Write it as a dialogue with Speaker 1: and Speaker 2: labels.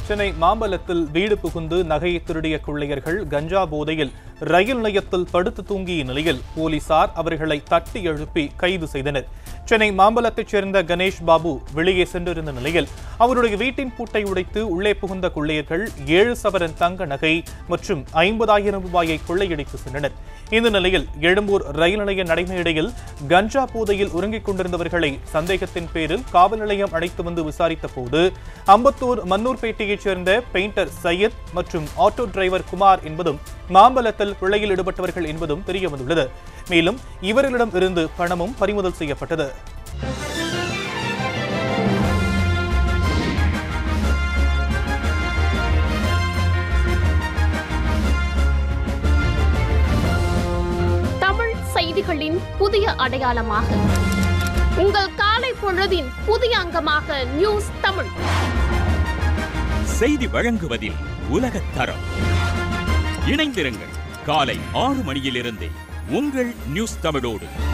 Speaker 1: சென்னை மாம்பலத்தில் வீடு புகுந்து நகையை திருடிய கொள்ளையர்கள் கஞ்சா போதையில் ரயில் நிலையத்தில் படுத்து தூங்கிய நிலையில் போலீசார் அவர்களை தட்டி எழுப்பி கைது செய்தனர் சென்னை மாம்பலத்தைச் சேர்ந்த கணேஷ் பாபு வெளியே சென்றிருந்த நிலையில் அவருடைய வீட்டின் பூட்டை உடைத்து உள்ளே புகுந்த கொள்ளையர்கள் ஏழு சவரன் தங்க நகை மற்றும் ஐம்பதாயிரம் ரூபாயை கொள்ளையடித்து சென்றனர் இந்த நிலையில் எழும்பூர் ரயில் நிலைய நடைமேடையில் கஞ்சா போதையில் உறங்கிக் கொண்டிருந்தவர்களை சந்தேகத்தின் பேரில் காவல் நிலையம் அழைத்து வந்து விசாரித்த போது அம்பத்தூர் மன்னூர்பேட்டையைச் சேர்ந்த பெயிண்டர் சையத் மற்றும் ஆட்டோ டிரைவர் குமார் என்பதும் மாம்பலத்தில் கொள்ளையில் ஈடுபட்டவர்கள் என்பதும் தெரியவந்துள்ளது மேலும் இவர்களிடம் இருந்து பணமும் பறிமுதல் செய்யப்பட்டது
Speaker 2: தமிழ் செய்திகளின் புதிய அடையாளமாக உங்கள் காலை பொழுதின் புதிய அங்கமாக நியூஸ் தமிழ்
Speaker 3: செய்தி வழங்குவதில் உலகத் தரம் இணைந்திருங்கள் காலை ஆறு மணியிலிருந்தே உங்கள் நியூஸ் தமிழோடு